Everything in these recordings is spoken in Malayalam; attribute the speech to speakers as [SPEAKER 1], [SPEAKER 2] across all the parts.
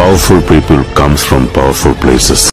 [SPEAKER 1] Powerful people comes from powerful places.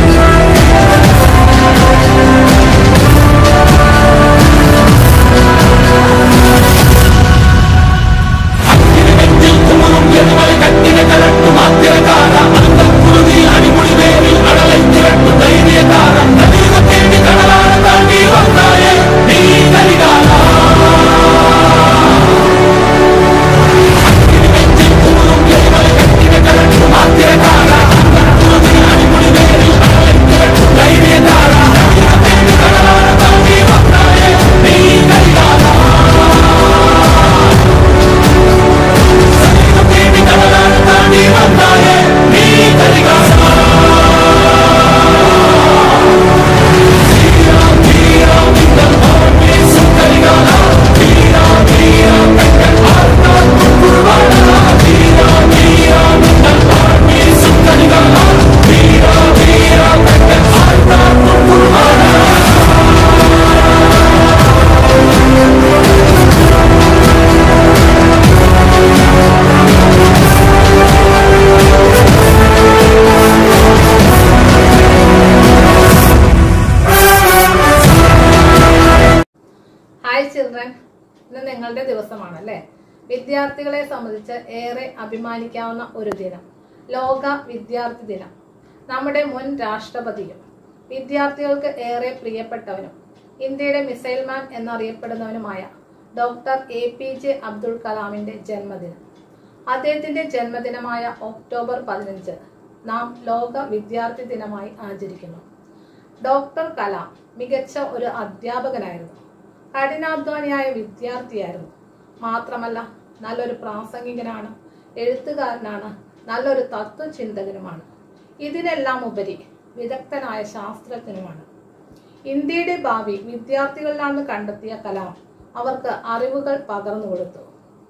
[SPEAKER 2] Hi children ഇന്ന് നിങ്ങളുടെ ദിവസമാണല്ലേ വിദ്യാർത്ഥികളെ സംബന്ധിച്ച് ഏറെ അഭിമാനിക്കാവുന്ന ഒരു ദിനം ലോക വിദ്യാർത്ഥി ദിനം നമ്മുടെ മുൻ രാഷ്ട്രപതിയും വിദ്യാർത്ഥികൾക്ക് ഏറെ പ്രിയപ്പെട്ടവനും ഇന്ത്യയുടെ മിസൈൽ മാൻ എന്നറിയപ്പെടുന്നവനുമായ doctor A P J Abdul കലാമിന്റെ ജന്മദിനം അദ്ദേഹത്തിന്റെ ജന്മദിനമായ ഒക്ടോബർ പതിനഞ്ച് നാം ലോക വിദ്യാർത്ഥി ദിനമായി ആചരിക്കുന്നു ഡോക്ടർ കലാം മികച്ച ഒരു അധ്യാപകനായിരുന്നു കഠിനാധ്വാനിയായ വിദ്യാർത്ഥിയായിരുന്നു മാത്രമല്ല നല്ലൊരു പ്രാസംഗികനാണ് എഴുത്തുകാരനാണ് നല്ലൊരു തത്വചിന്തകനുമാണ് ഇതിനെല്ലാം ഉപരി വിദഗ്ധനായ ശാസ്ത്രജ്ഞനുമാണ് ഇന്ത്യയുടെ ഭാവി വിദ്യാർത്ഥികളിലാണെന്ന് കണ്ടെത്തിയ കലാം അവർക്ക് അറിവുകൾ പകർന്നു കൊടുത്തു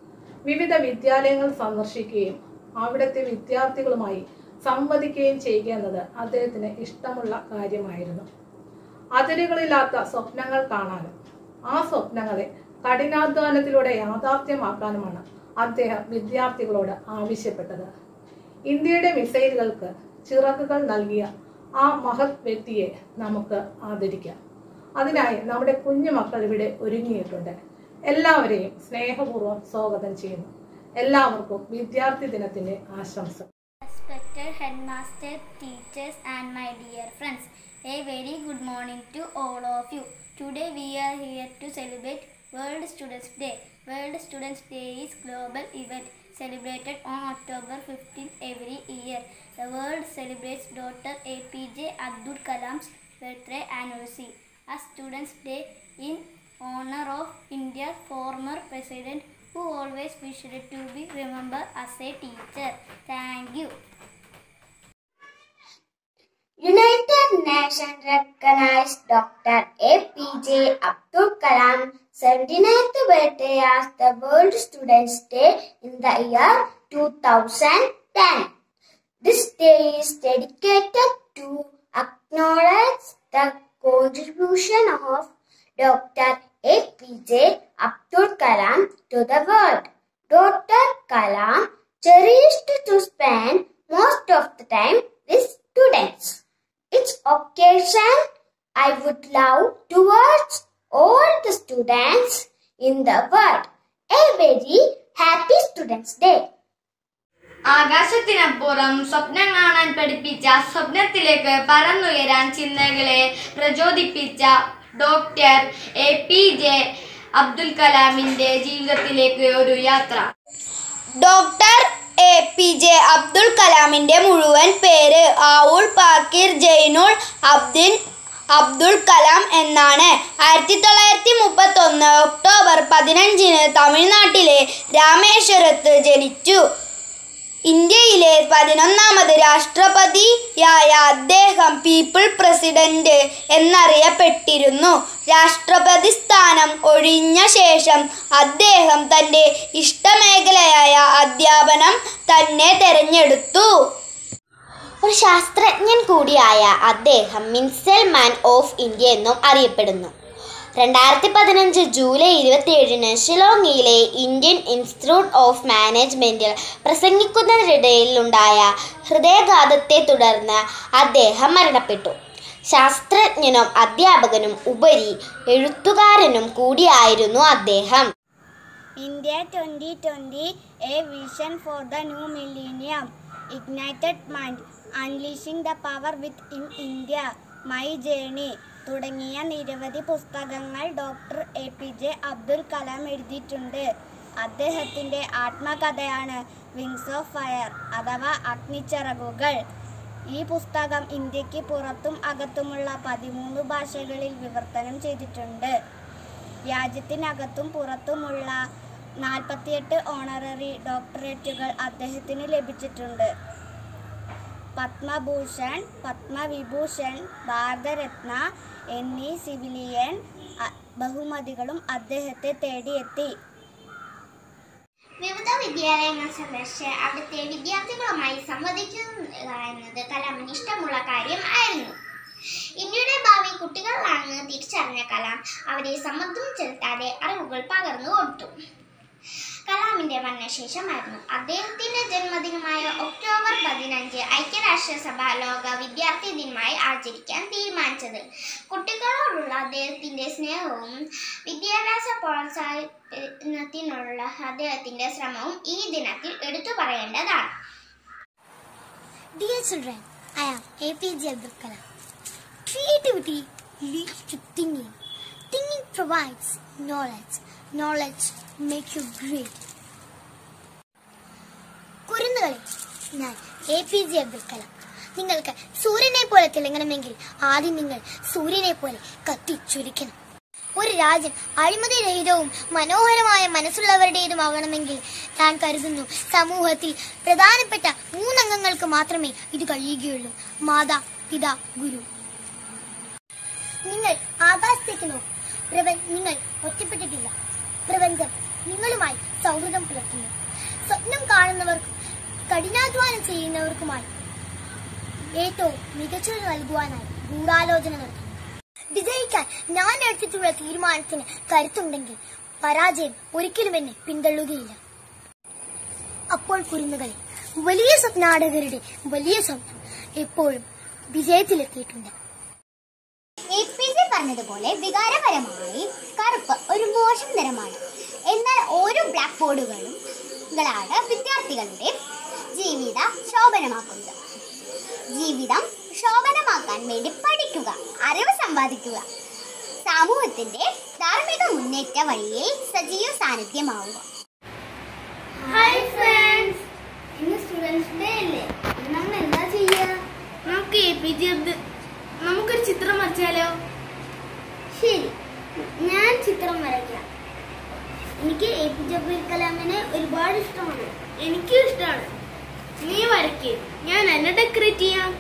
[SPEAKER 2] വിവിധ വിദ്യാലയങ്ങൾ സന്ദർശിക്കുകയും അവിടുത്തെ വിദ്യാർത്ഥികളുമായി സംവദിക്കുകയും ചെയ്യുക എന്നത് അദ്ദേഹത്തിന് ഇഷ്ടമുള്ള കാര്യമായിരുന്നു അതിരുകളില്ലാത്ത സ്വപ്നങ്ങൾ കാണാനും ആ സ്വപ്നങ്ങളെ കഠിനാധ്വാനത്തിലൂടെ യാഥാർത്ഥ്യമാക്കാനുമാണ് അദ്ദേഹം വിദ്യാർത്ഥികളോട് ആവശ്യപ്പെട്ടത് ഇന്ത്യയുടെ മിസൈലുകൾക്ക് ചിറകുകൾ നൽകിയ ആ മഹത് വ്യക്തിയെ നമുക്ക് ആദരിക്കാം അതിനായി നമ്മുടെ കുഞ്ഞു മക്കൾ ഇവിടെ ഒരുങ്ങിയിട്ടുണ്ട് എല്ലാവരെയും സ്നേഹപൂർവ്വം സ്വാഗതം ചെയ്യുന്നു എല്ലാവർക്കും വിദ്യാർത്ഥി ദിനത്തിന്റെ ആശംസ
[SPEAKER 3] Respected headmaster, teachers, and my dear friends, a very good morning to all of you. Today we are here to celebrate World Students Day. World Students Day is global event celebrated on October 15th every year. The world celebrates Dr. APJ Abdul Kalam's birthday anniversary. A Students Day in honor of India's former president who always wished to be remembered as a teacher. Thank you.
[SPEAKER 4] United Nations recognized Dr. APJ Abdul Kalam's 79th birthday as the World Students' Day in the year 2010. This day is dedicated to acknowledge the contribution of Dr. APJ Abdul Kalam to the world. Dr. Kalam cherished to spend most of the time with students. Its occasion I would love towards all the students in the world. A very happy Students' Day.
[SPEAKER 5] ആകാശത്തിനപ്പുറം സ്വപ്നം കാണാൻ പഠിപ്പിച്ച സ്വപ്നത്തിലേക്ക് പറന്നുയരാൻ ചിന്തകളെ പ്രചോദിപ്പിച്ച doctor A P J Abdul കലാമിന്റെ ജീവിതത്തിലേക്ക് ഒരു യാത്ര
[SPEAKER 6] doctor A P J Abdul കലാമിൻ്റെ മുഴുവൻ പേര് ആവുൾ പാക്കീർ ജൈനുൾ അബ്ദിൻ അബ്ദുൽ കലാം എന്നാണ് ആയിരത്തി തൊള്ളായിരത്തി മുപ്പത്തൊന്ന് ഒക്ടോബർ പതിനഞ്ചിന് തമിഴ്നാട്ടിലെ രാമേശ്വരത്ത് ജനിച്ചു ഇന്ത്യയിലെ പതിനൊന്നാമത് രാഷ്ട്രപതിയായ അദ്ദേഹം പീപ്പിൾ പ്രസിഡന്റ് എന്നറിയപ്പെട്ടിരുന്നു രാഷ്ട്രപതി സ്ഥാനം ഒഴിഞ്ഞ ശേഷം അദ്ദേഹം തൻ്റെ ഇഷ്ടമേഖലയായ അധ്യാപനം തന്നെ തിരഞ്ഞെടുത്തു
[SPEAKER 4] ഒരു ശാസ്ത്രജ്ഞൻ കൂടിയായ അദ്ദേഹം മിൻസെൽ മാൻ ഓഫ് ഇന്ത്യ എന്നും അറിയപ്പെടുന്നു
[SPEAKER 7] രണ്ടായിരത്തി പതിനഞ്ച് ജൂലൈ ഇരുപത്തിയേഴിന് ഷിലോങ്ങിലെ ഇന്ത്യൻ ഇൻസ്റ്റിറ്റ്യൂട്ട് ഓഫ് മാനേജ്മെൻറ്റിൽ പ്രസംഗിക്കുന്നതിനിടയിലുണ്ടായ ഹൃദയാഘാതത്തെ തുടർന്ന് അദ്ദേഹം മരണപ്പെട്ടു ശാസ്ത്രജ്ഞനും അധ്യാപകനും ഉപരി എഴുത്തുകാരനും കൂടിയായിരുന്നു അദ്ദേഹം
[SPEAKER 3] India 2020 A Vision for the New Millennium Ignited Mind Unleashing the Power Within India My Journey തുടങ്ങിയ നിരവധി പുസ്തകങ്ങൾ doctor A P J Abdul Kalam എഴുതിയിട്ടുണ്ട് അദ്ദേഹത്തിൻ്റെ ആത്മകഥയാണ് വിങ്സ് ഓഫ് ഫയർ അഥവാ അഗ്നിച്ചിറകുകൾ ഈ പുസ്തകം ഇന്ത്യക്ക് പുറത്തും അകത്തുമുള്ള പതിമൂന്ന് ഭാഷകളിൽ വിവർത്തനം ചെയ്തിട്ടുണ്ട് രാജ്യത്തിനകത്തും പുറത്തുമുള്ള നാൽപ്പത്തിയെട്ട് ഓണററി ഡോക്ടറേറ്റുകൾ അദ്ദേഹത്തിന് ലഭിച്ചിട്ടുണ്ട് പത്മഭൂഷൺ പത്മവിഭൂഷൺ ഭാരതരത്ന എന്നീ സിവിലിയൻ അ- ബഹുമതികളും അദ്ദേഹത്തെ തേടിയെത്തി
[SPEAKER 4] വിവിധ വിദ്യാലയങ്ങൾ സന്ദർശിച്ച് അവിടുത്തെ വിദ്യാർത്ഥികളുമായി സംവദിക്കുക എന്നത് കലാമിന് ഇഷ്ടമുള്ള കാര്യം ആയിരുന്നു ഇന്ത്യയുടെ ഭാവി കുട്ടികളിലാണെന്ന് തിരിച്ചറിഞ്ഞ കലാം അവരെ സമ്മർദ്ദം ചെലുത്താതെ അറിവുകൾ പകർന്നു കൊടുത്തു കലാമിന്റെ മരണശേഷമായിരുന്നു അദ്ദേഹത്തിന്റെ ജന്മദിനമായ ഒക്ടോബർ പതിനഞ്ച് ഐക്യരാഷ്ട്രസഭ ലോക വിദ്യാർത്ഥി ദിനമായി ആചരിക്കാൻ തീരുമാനിച്ചത് കുട്ടികളോടുള്ള അദ്ദേഹത്തിന്റെ സ്നേഹവും വിദ്യാഭ്യാസ പ്രോത്സാഹനത്തിനുള്ള അദ്ദേഹത്തിന്റെ ശ്രമവും ഈ ദിനത്തിൽ എടുത്തു പറയേണ്ടതാണ്
[SPEAKER 3] Dear children, I am APJ Abdul Kalam. Creativity leads to thinking. Thinking provides knowledge. Knowledge makes you great. കുരുന്നുകളെ ഞാൻ A P J Abdul Kalam നിങ്ങൾക്ക് സൂര്യനെ പോലെ തിളങ്ങണമെങ്കിൽ ആദ്യം നിങ്ങൾ സൂര്യനെ പോലെ കത്തിച്ചൊരിക്കണം ഒരു രാജ്യം അഴിമതിരഹിതവും മനോഹരമായ മനസ്സുള്ളവരുടേതുമാകണമെങ്കിൽ ഞാൻ കരുതുന്നു സമൂഹത്തിൽ പ്രധാനപ്പെട്ട മൂന്നംഗങ്ങൾക്ക് മാത്രമേ ഇത് കഴിയുകയുള്ളൂ മാതാ പിതാ ഗുരു നിങ്ങൾ ആകാശത്തേക്ക് നോക്കൂ പ്രപ നിങ്ങൾ ഒറ്റപ്പെട്ടിട്ടില്ല പ്രപഞ്ചം നിങ്ങളുമായി സൗഹൃദം പുലർത്തുന്നു സ്വപ്നം കാണുന്നവർക്കും കഠിനാധ്വാനം ചെയ്യുന്നവർക്കുമായി ഏറ്റവും മികച്ചത് നൽകുവാനായി ഗൂഢാലോചന നടത്തുന്നു വിജയിക്കാൻ ഞാൻ എടുത്തിട്ടുള്ള തീരുമാനത്തിന് കരുത്തുണ്ടെങ്കിൽ പരാജയം ഒരിക്കലും എന്നെ പിന്തള്ളുകയില്ല അപ്പോൾ കുരുന്നുകളെ വലിയ സ്വപ്നാടകരുടെ വലിയ സ്വപ്നം എപ്പോഴും വിജയത്തിലെത്തിയിട്ടുണ്ട്
[SPEAKER 4] എ പി ജെ പറഞ്ഞതുപോലെ വികാരപരമായി കറുപ്പ് ഒരു മോശം നിറമാണ് എന്നാൽ ഓരോ ബ്ലാക്ക് ബോർഡുകളും കളാണ് വിദ്യാർത്ഥികളുടെ ജീവിത ശോഭനമാക്കുന്നത് ജീവിതം ശോഭനമാക്കാൻ വേണ്ടി പഠിക്കുക അറിവ് സമ്പാദിക്കുക സമൂഹത്തിന്റെ ധാർമ്മിക മുന്നേറ്റ വഴിയിൽ സജീവ സാന്നിധ്യമാവുക
[SPEAKER 3] ഹായ് ഫ്രണ്ട്സ് ഇന്ന് സ്റ്റുഡൻസ് ഡേ അല്ലേ നമ്മൾ എന്താ ചെയ്യാ
[SPEAKER 5] നമുക്ക് എ പി ജെ അബ്ദുൽ നമുക്കൊരു ചിത്രം വരച്ചാലോ
[SPEAKER 3] ശരി ഞാൻ ചിത്രം വരയ്ക്കാം എനിക്ക് എ പി ജെ അബ്ദുൽ കലാമിനെ ഒരുപാട് ഇഷ്ടമാണ്
[SPEAKER 5] എനിക്കും ഇഷ്ടമാണ് നീ വരയ്ക്ക് ഞാൻ എന്നെ ഡെക്കറേറ്റ് ചെയ്യാം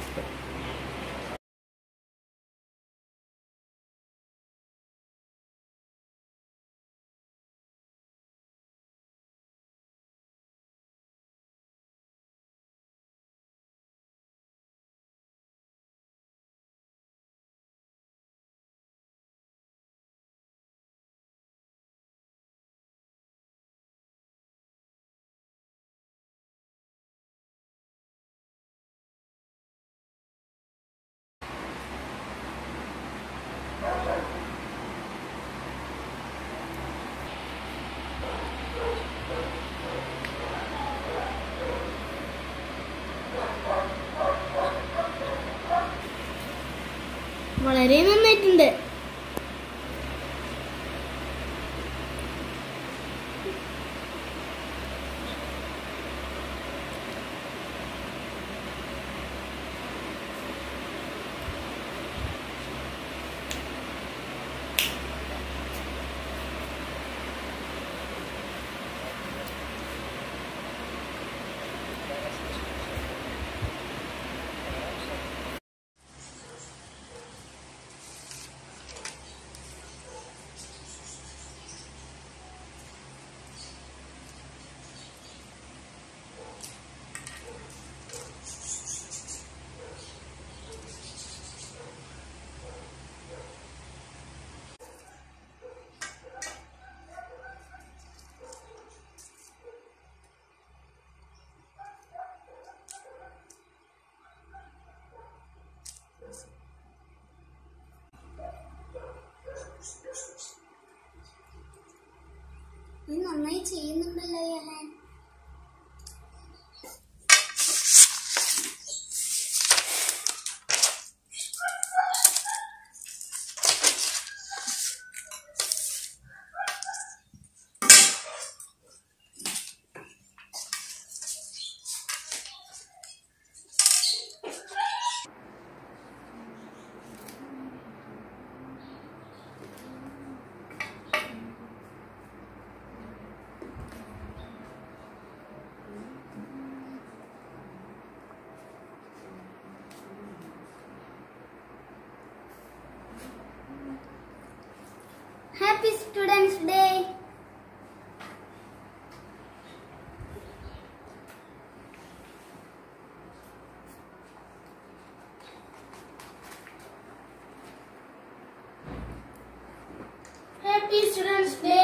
[SPEAKER 5] വളരെ നന്നായിട്ടുണ്ട് ഹാപ്പി സ്റ്റുഡൻസ് ഡേ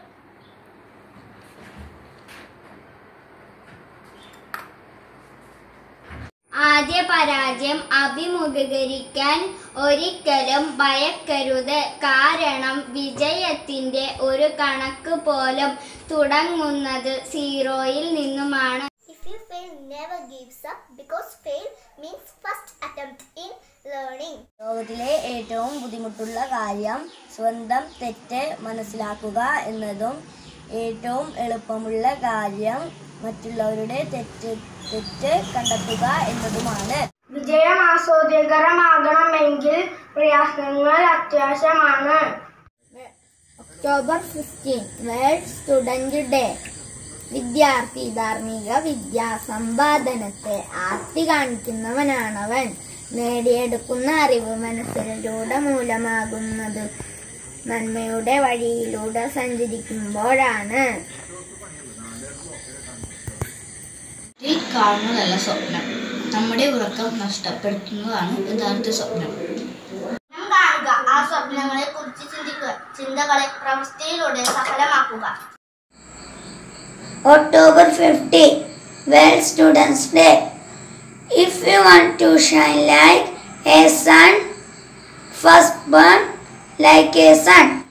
[SPEAKER 3] ആദ്യ പരാജയം അഭിമുഖീകരിക്കാൻ ഒരിക്കലും ഭയക്കരുത് കാരണം വിജയത്തിന്റെ ഒരു കണക്ക് പോലും തുടങ്ങുന്നത് സീറോയിൽ നിന്നുമാണ്
[SPEAKER 8] If you fail, never gives up because fail means first attempt in learning.
[SPEAKER 7] ലോകത്തിലെ ഏറ്റവും ബുദ്ധിമുട്ടുള്ള കാര്യം സ്വന്തം തെറ്റ് മനസ്സിലാക്കുക എന്നതും ഏറ്റവും എളുപ്പമുള്ള കാര്യം മറ്റുള്ളവരുടെ തെറ്റ് തെറ്റ് കണ്ടെത്തുക എന്നതുമാണ്
[SPEAKER 4] വിജയം ആസ്വാദ്യകരമാകണമെങ്കിൽ പ്രയാസങ്ങൾ അത്യാവശ്യമാണ്
[SPEAKER 3] October fifteen world student day വിദ്യാർത്ഥി ധാർമ്മിക വിദ്യാ സമ്പാദനത്തെ ആർത്തി കാണിക്കുന്നവനാണവൻ നേടിയെടുക്കുന്ന അറിവ് മനസ്സിലൂടെ മൂലമാകുന്നത് നന്മയുടെ വഴിയിലൂടെ സഞ്ചരിക്കുമ്പോഴാണ്
[SPEAKER 9] ഇതിൽ കാണുന്നതല്ല സ്വപ്നം നമ്മുടെ ഉറക്കം നഷ്ടപ്പെടുത്തുന്നതാണ് യഥാർത്ഥ സ്വപ്നം
[SPEAKER 8] കാണുക ആ സ്വപ്നങ്ങളെ കുറിച്ച് ചിന്തിക്കുക ചിന്തകളെ പ്രവൃത്തിയിലൂടെ സഫലമാക്കുക
[SPEAKER 6] October 15, World Students Day. If you want to shine like a sun, first burn like a sun.